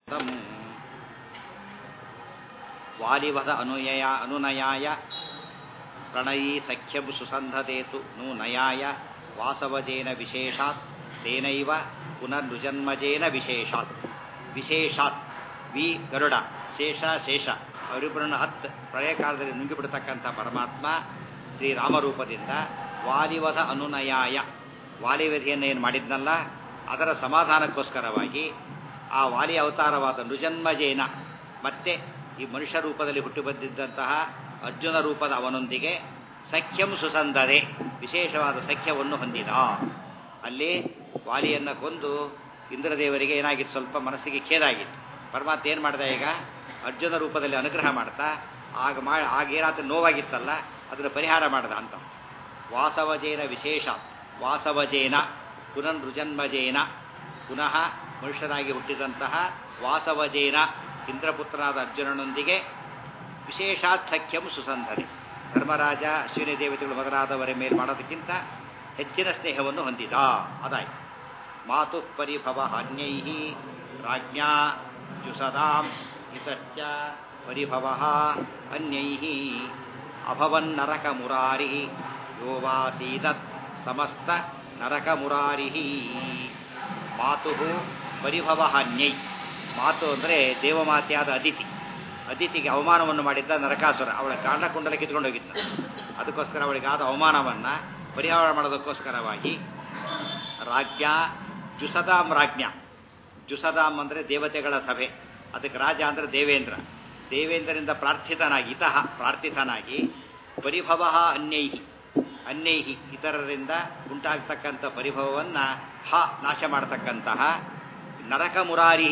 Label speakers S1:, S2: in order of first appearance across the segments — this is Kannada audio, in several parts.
S1: ತಂ ವಾಲಿವದ ಅನುಯಯ ಅನುನಯಾಯ ಪ್ರಣಯೀ ಸಖ್ಯಂ ಸುಸಂಧತೇತು ನೂನಯಾಯ ವಾಸವಜೇನ ವಿಶೇಷಾತ್ ತೇನೈವ ಪುನರ್ನುಜನ್ಮಜೇನ ವಿಶೇಷಾತ್ ವಿಶೇಷಾತ್ ವಿ ಗರುಡ ಶೇಷ ಶೇಷ ಅವರಿಬ್ಬರನ್ನು ಹತ್ತು ಪ್ರಳಯ ಕಾಲದಲ್ಲಿ ನುಂಗಿಬಿಡ್ತಕ್ಕಂಥ ಪರಮಾತ್ಮ ಶ್ರೀರಾಮರೂಪದಿಂದ ವಾಲಿವದ ಅನುನಯಾಯ ವಾಲಿವಧಿಯನ್ನು ಏನು ಮಾಡಿದ್ನಲ್ಲ ಅದರ ಸಮಾಧಾನಕ್ಕೋಸ್ಕರವಾಗಿ ಆ ವಾಲಿ ಅವತಾರವಾದ ನೃಜನ್ಮಜೇನ ಮತ್ತೆ ಈ ಮನುಷ್ಯ ರೂಪದಲ್ಲಿ ಹುಟ್ಟು ಬಂದಿದ್ದಂತಹ ಅರ್ಜುನ ರೂಪದ ಅವನೊಂದಿಗೆ ಸಖ್ಯಂ ಸುಸಂದರೆ ವಿಶೇಷವಾದ ಸಖ್ಯವನ್ನು ಹೊಂದಿದ ಅಲ್ಲಿ ವಾಲಿಯನ್ನು ಕೊಂದು ಇಂದ್ರದೇವರಿಗೆ ಏನಾಗಿತ್ತು ಸ್ವಲ್ಪ ಮನಸ್ಸಿಗೆ ಖೇದಾಗಿತ್ತು ಪರಮಾತ್ಮ ಏನು ಮಾಡ್ದ ಈಗ ಅರ್ಜುನ ರೂಪದಲ್ಲಿ ಅನುಗ್ರಹ ಮಾಡ್ತಾ ಆಗ ಮಾ ಆಗೇನಾತ ನೋವಾಗಿತ್ತಲ್ಲ ಅದರ ಪರಿಹಾರ ಮಾಡ್ದ ಅಂತ ವಾಸವಜೇನ ವಿಶೇಷ ವಾಸವಜೇನ ಪುನರ್ನೃಜನ್ಮಜೇನ ಪುನಃ ಮನುಷ್ಯರಾಗಿ ಹುಟ್ಟಿದಂತಹ ವಾಸವಜೇನ ಇಂದ್ರಪುತ್ರನಾದ ಅರ್ಜುನನೊಂದಿಗೆ ವಿಶೇಷಾತ್ ಸಖ್ಯಂ ಸುಸಂಧನೆ ಧರ್ಮರಾಜ ಅಶ್ವಿನಿ ದೇವತೆಗಳು ಮೊದಲಾದವರ ಮೇಲೆ ಮಾಡೋದಕ್ಕಿಂತ ಹೆಚ್ಚಿನ ಸ್ನೇಹವನ್ನು ಹೊಂದಿದ ಅದಾಯ್ತು ಮಾತು ಪರಿಭವ ಅನ್ಯೈ ರಾಜ್ಞಾ ಜುಸದಾಂ ಹಿತಶ್ಚ ಪರಿಭವ ಅನ್ಯೈ ಅಭವನ್ನರಕ ಮುರಾರಿ ಯೋವಾಸೀದತ್ ಸಮಸ್ತ ನರಕ ಮುರಾರಿ ಮಾತು ಪರಿಭವ ಅನ್ಯೈ ಮಾತು ಅಂದರೆ ದೇವಮಾತೆಯಾದ ಅದಿತಿ ಅದಿತಿಗೆ ಅವಮಾನವನ್ನು ಮಾಡಿದ್ದ ನರಕಾಸುರ ಅವಳ ಕಾಂಡಕುಂಡಲ ಕಿತ್ಕೊಂಡು ಹೋಗಿದ್ದ ಅದಕ್ಕೋಸ್ಕರ ಅವಳಿಗಾದ ಅವಮಾನವನ್ನು ಪರಿಹಾರ ಮಾಡೋದಕ್ಕೋಸ್ಕರವಾಗಿ ರಾಜ್ಯ ಜುಸದಾಂ ರಾಜ್ಞ ಜುಸದಾಂ ಅಂದರೆ ದೇವತೆಗಳ ಸಭೆ ಅದಕ್ಕೆ ರಾಜ ಅಂದರೆ ದೇವೇಂದ್ರ ದೇವೇಂದ್ರನಿಂದ ಪ್ರಾರ್ಥಿತನಾಗಿ ಇತಃ ಪ್ರಾರ್ಥಿತನಾಗಿ ಪರಿಭವ ಅನ್ಯೈಹಿ ಅನ್ಯೈಹಿ ಇತರರಿಂದ ಉಂಟಾಗ್ತಕ್ಕಂಥ ಪರಿಭವವನ್ನು ಹ ನಾಶ ಮಾಡತಕ್ಕಂತಹ ನರಕ ಮುರಾರಿ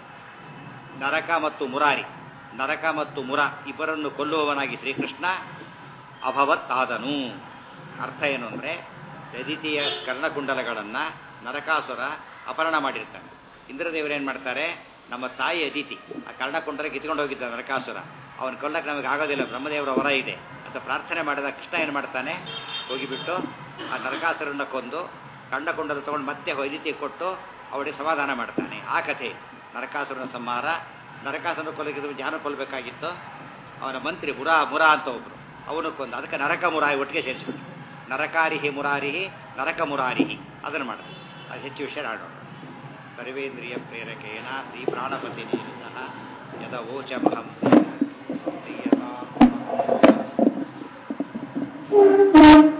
S1: ನರಕ ಮತ್ತು ಮುರಾರಿ ನರಕ ಮತ್ತು ಮುರ ಇಬ್ಬರನ್ನು ಕೊಲ್ಲುವವನಾಗಿ ಶ್ರೀಕೃಷ್ಣ ಅಭವತ್ ಆದನು ಅರ್ಥ ಏನು ಅಂದರೆ ಯದಿತಿಯ ಕರ್ಣಕುಂಡಲಗಳನ್ನು ನರಕಾಸುರ ಅಪಹರಣ ಮಾಡಿರ್ತಾನೆ ಇಂದ್ರದೇವರು ಏನು ಮಾಡ್ತಾರೆ ನಮ್ಮ ತಾಯಿ ಅದಿತಿ ಆ ಕರ್ಣಕುಂಡಲ ಕಿತ್ಕೊಂಡು ಹೋಗಿದ್ದ ನರಕಾಸುರ ಅವನು ಕೊಲ್ಲಕ್ಕೆ ನಮಗೆ ಆಗೋದಿಲ್ಲ ಬ್ರಹ್ಮದೇವರ ಹೊರ ಇದೆ ಅಂತ ಪ್ರಾರ್ಥನೆ ಮಾಡಿದ ಕೃಷ್ಣ ಏನು ಮಾಡ್ತಾನೆ ಹೋಗಿಬಿಟ್ಟು ಆ ನರಕಾಸುರನ್ನ ಕೊಂದು ಕರ್ಣಕುಂಡಲ ತಗೊಂಡು ಮತ್ತೆ ಅದಿತಿ ಕೊಟ್ಟು ಅವಳಿಗೆ ಸಮಾಧಾನ ಮಾಡ್ತಾನೆ ಆ ಕಥೆ ನರಕಾಸುರನ ಸಂಹಾರ ನರಕಾಸುರನ ಕೊಲ್ಲಕ್ಕಿದ್ರು ಜಾನ ಕೊಲ್ಲಬೇಕಾಗಿತ್ತು ಅವನ ಮಂತ್ರಿ ಮುರಾ ಮುರಾ ಅಂತ ಒಬ್ರು ಅವನು ಕೊಂದ ಅದಕ್ಕೆ ನರಕ ಮುರಾರಿ ಒಟ್ಟಿಗೆ ಸೇರಿಸಿಬಿಟ್ಟು ನರಕಾರಿಹಿ ಮುರಾರಿಹಿ ನರಕ ಮುರಾರಿಹಿ ಅದನ್ನು ಮಾಡಿದ್ರು ಅದು ಹೆಚ್ಚು ವಿಷಯ ಆಡೋಣ ಸರ್ವೇಂದ್ರಿಯ ಪ್ರೇರಕೇನ ಶ್ರೀ ಪ್ರಾಣಪತಿ ನೀರಿತಃ ಯದ ಓಚಮಹಂ ಪ್ರಿಯತಾ